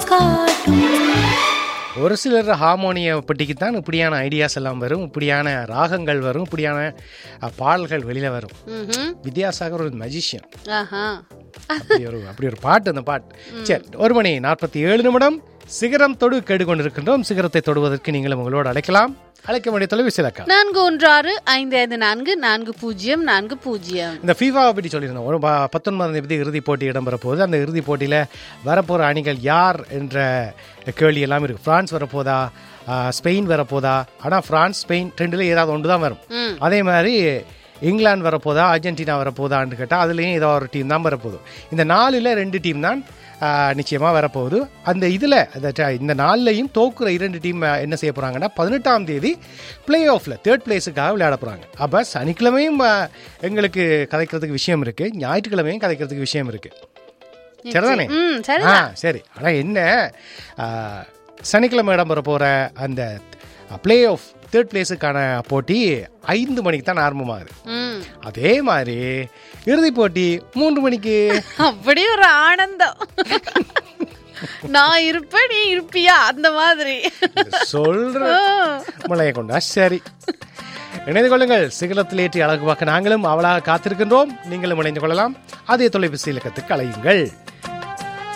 காட்டும் ஒரு சிலர் ஹார்மோனிய பெட்டிக்கு தான் இப்படியான ஐடியாஸ் எல்லாம் வரும் இப்படியான ராகங்கள் வரும் இப்படியான அஹ், பாடல்கள் வெளியில வரும் ம்ஹும். வித்யாசாகர் ஒரு மஜிஷியன் ஆஹா அப்படி ஒரு அப்படி ஒரு பாட்டு அந்த பாட்டு சரி ஒரு மணி நாற்பத்தி ஏழு நிமிடம் சிகரம் தொடு கேட்டுக்கொண்டிருக்கின்றோம் சிகரத்தை தொடுவதற்கு நீங்களும் உங்களோடு அழைக்கலாம் அழைக்க வேண்டிய தொலைபேசி இலக்கா நான்கு ஒன்று ஆறு ஐந்து ஐந்து நான்கு நான்கு பூஜ்ஜியம் நான்கு பூஜ்ஜியம் இந்த ஃபீஃபாவை பற்றி சொல்லியிருந்தோம் ஒரு ப- பத்தொன்பதாம் தேதி இறுதிப் போட்டி இடம்பெற போகுது அந்த இறுதிப் போட்டியில் வரப்போகிற அணிகள் யார் என்ற கேள்வி எல்லாம் இருக்கு பிரான்ஸ் வரப்போதா ஆஹ், ஸ்பெயின் வரப்போதா ஆனால் பிரான்ஸ் ஸ்பெயின் ரெண்டுல ஏதாவது ஒன்று தான் வரும் ம். அதே மாதிரி இங்கிலாந்து வரப்போதா அர்ஜென்டினா வரப்போதான்னு கேட்டால் அதுலேயும் ஏதோ ஒரு டீம் தான் வரப்போகுது இந்த நாலில் ரெண்டு டீம் தான் நிச்சயமாக வரப்போகுது அந்த இதில் இந்த நாலுலையும் தோக்குற இரண்டு டீம் என்ன செய்ய போகிறாங்கன்னா பதினெட்டாம் தேதி பிளே ஆஃபில் தேர்ட் பிளேஸுக்காக விளையாட போகிறாங்க அப்போ சனிக்கிழமையும் ஆ, எங்களுக்கு கதைக்கிறதுக்கு விஷயம் இருக்குது ஞாயிற்றுக்கிழமையும் கதைக்கிறதுக்கு விஷயம் இருக்குது சரிதானே ம் சரி ஆ சரி ஆனால் என்ன ஆ, சனிக்கிழமை இடம்பெற போகிற அந்த பிளே ஆஃப் தேர்ட் பிளேஸுக்கான போட்டி ஐந்து மணிக்கு தான் ஆரம்பமாகுது ம் அதே மாதிரி இறுதிப் போட்டி மூன்று மணிக்கு அப்படி ஒரு ஆனந்தம் நான் இருப்பேன் நீ இருப்பியா அந்த மாதிரி சொல்ற மலையை கொண்டா சரி இணைந்து கொள்ளுங்கள் சிகரத்தில் ஏற்றி அழகு பார்க்க நாங்களும் அவளாக காத்திருக்கின்றோம் நீங்களும் இணைந்து கொள்ளலாம் அதே தொலைபேசி இலக்கத்துக்கு அழையுங்கள்